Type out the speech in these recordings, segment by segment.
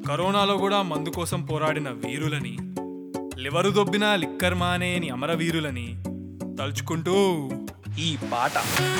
కరోనాలో కూడా మందు కోసం పోరాడిన వీరులని లివరు దొబ్బిన లిక్కర్ మానేని అమరవీరులని తలుచుకుంటూ ఈ పాట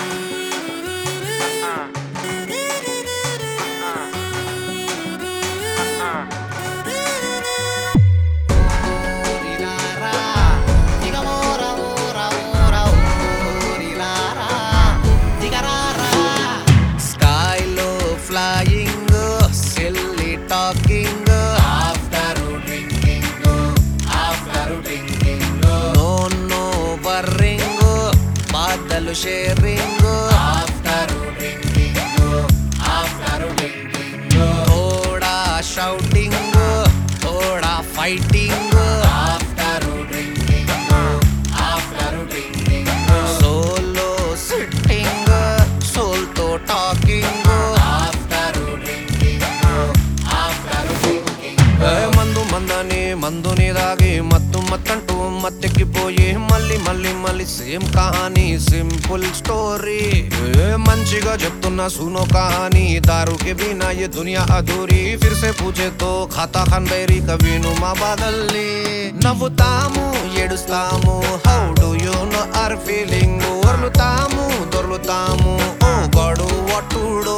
స్కైలో flying silly talking after drinking after drinking no no worrying బాధలు sharing after drinking after drinking థోడా షౌటింగ్ థోడా fighting after drinking after drinking solo sitting soul తో talking after drinking after drinking మందు మందని మందుని దాగి మత్తు మత్తంటూ మత్తెక్కిపోయి మళ్ళీ మళ్ళీ మళ్ళీ సేమ్ కహానీ సింపుల్ స్టోరీ మంచిగా చెప్తున్నా సునో కహానీ దారుకి బినా ये दुनिया अधूरी फिर से पूछे तो खाता खान బైరీ కవిను మా బాధల్ని నవ్వుతాము ఏడుస్తాము how do you know are feeling ఒర్లుతాము దొర్లుతాము ఓ గడు ఒట్టుడు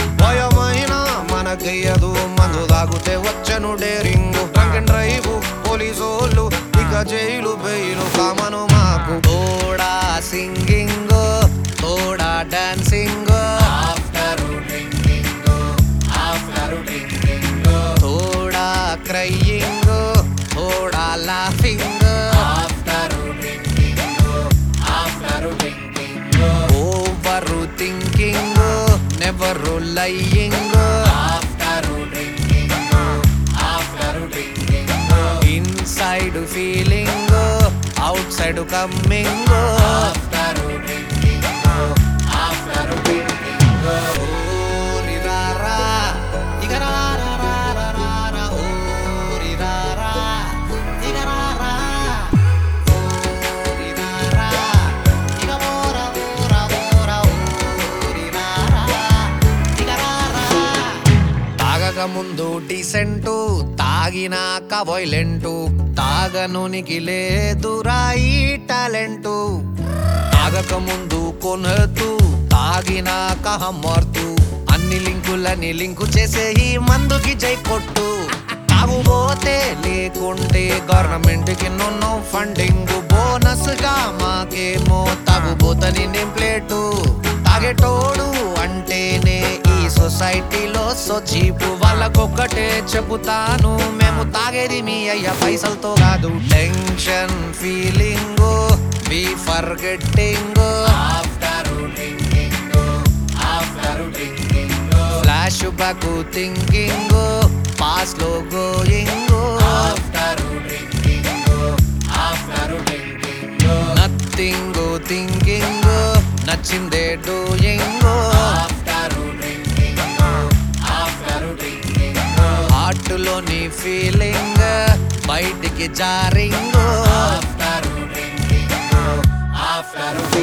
భయమైన మనకయ్యదు మందు తాగుతే వచ్చను డేరింగ్ డ్రంక్ అండ్ డ్రైవ్ పోలీసోళ్ళు ఇక జైలు బెయిలు కామను మాకు తోడా సింగింగ్ తోడా dancing after drinking after drinking తోడా క్రయింగ్ తోడా laughing after drinking after drinking over thinking never lying after drinking after drinking inside feeling outside coming after drinking after drinking ఓరిరారా ఇగరారారారారా ఓరిరారా ఇగరారా ఓరిరారా ఇగమోరా ఓరా ఓరా ఓరిరారా ఇగరారా తాగక ముందు డీసెంటు తాగినాక వైలెంటు తాగనునికి లేదురా ఈ టాలెంటు తాగక ముందు కొనద్దు తాగినాక హమ్మర్తు అన్ని లింకులని లింకు చేసే ఈ మందుకి జై కొట్టు తాగుబోతే లేకుంటే గవర్నమెంట్ కి నో ఫండింగ్ బోనస్ గా మాకేమో తాగుబోతని నేమ్ ప్లేటు తాగేటోడు అంటేనే ఈ సొసైటీలో సో చీపు వాళ్ళకొక్కటే చెబుతాను మేము తాగేది మీ అయ్య పైసలతో కాదు tension feeling be forgetting after drinking after drinking flash back thinking past లో going after drinking after drinking nothing thinking నచ్చిందే doing after drinking after drinking హార్ట్లోని ఫీలింగ్ బయటికి జారింగ్ ఆఫ్టర్ డ్రింకింగ్ ఆఫ్టర్